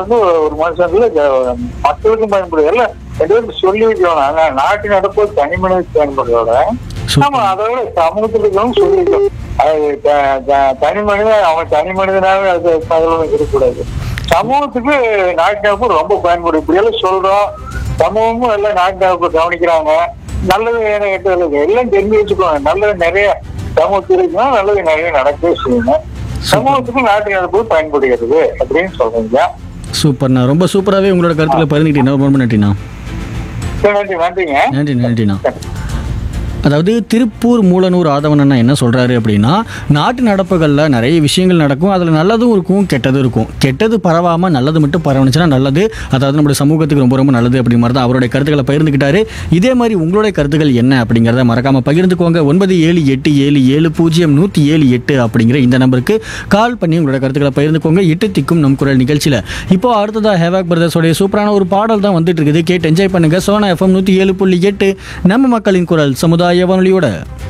வந்து ஒரு மனுஷன்ல ஜ- மக்களுக்கும் பயன்படுது எல்லாம் ரெண்டு பேரும் சொல்லி வைக்கணும் ஆனா நாட்டு நடப்பு தனி மனிதனுக்கு பயன்படுறதோட சூப்பர். ஆமா அதோட சமூகத்துக்கு இருக்கவங்க சொல்லி வைக்கணும் அது த- த- தனி மனிதன் அவன் தனி மனிதனாவே அது பகலும் இருக்கக்கூடாது சமூகத்துக்கு நாட்டு நடப்பு ரொம்ப பயன்படும் இப்படி எல்லாம் சொல்றோம் சமூகமும் எல்லாம் நாட்டு நடப்பு கவனிக்கிறாங்க நல்லது என்ன கெட்டது எல்லாம் தெரிஞ்சு வச்சுக்கோங்க நல்லது நிறைய சமூகத்தில் இருக்குன்னா நல்லது நிறைய நடக்கவே செய்யணும் சமூகத்துக்கு நாட்டு நடப்பு பயன்படுகிறது அப்படின்னு சொல்றீங்க சூப்பர்ண்ணா ரொம்ப சூப்பராகவே உங்களோட கருத்துக்களை பகிர்ந்துக்கிட்டீங்க ரொம்ப ரொம்ப நன்றிண்ணா சரி, நன்றி நன்றிங்க நன்றி நன்றிண்ணா அதாவது திருப்பூர் மூலனூர் ஆதவன் என்ன சொல்கிறாரு அப்படின்னா நாட்டு நடப்புகளில் நிறைய விஷயங்கள் நடக்கும் அதில் நல்லதும் இருக்கும் கெட்டதும் இருக்கும் கெட்டது பரவாமல் நல்லது மட்டும் பரவணுச்சுன்னா நல்லது அதாவது நம்முடைய சமூகத்துக்கு ரொம்ப ரொம்ப நல்லது அப்படி மாதிரி தான் அவருடைய கருத்துக்களை பகிர்ந்துக்கிட்டாரு இதே மாதிரி உங்களுடைய கருத்துக்கள் என்ன அப்படிங்கிறத மறக்காமல் பகிர்ந்துக்கோங்க ஒன்பது ஏழு எட்டு ஏழு ஏழு பூஜ்ஜியம் நூற்றி ஏழு எட்டு அப்படிங்கிற இந்த நம்பருக்கு கால் பண்ணி உங்களோட கருத்துக்களை பகிர்ந்துக்கோங்க எட்டு திக்கும் நம் குரல் நிகழ்ச்சியில் இப்போ அடுத்ததாக ஹேவாக் பிரதர்ஸோடைய சூப்பரான ஒரு பாடல் தான் வந்துட்டு இருக்குது கேட்டு என்ஜாய் பண்ணுங்க சோனா எஃப்எம் நூற்றி ஏழு புள்ளி எட்டு நம்ம மக்களின் குரல் சமுதாய வானொலியோட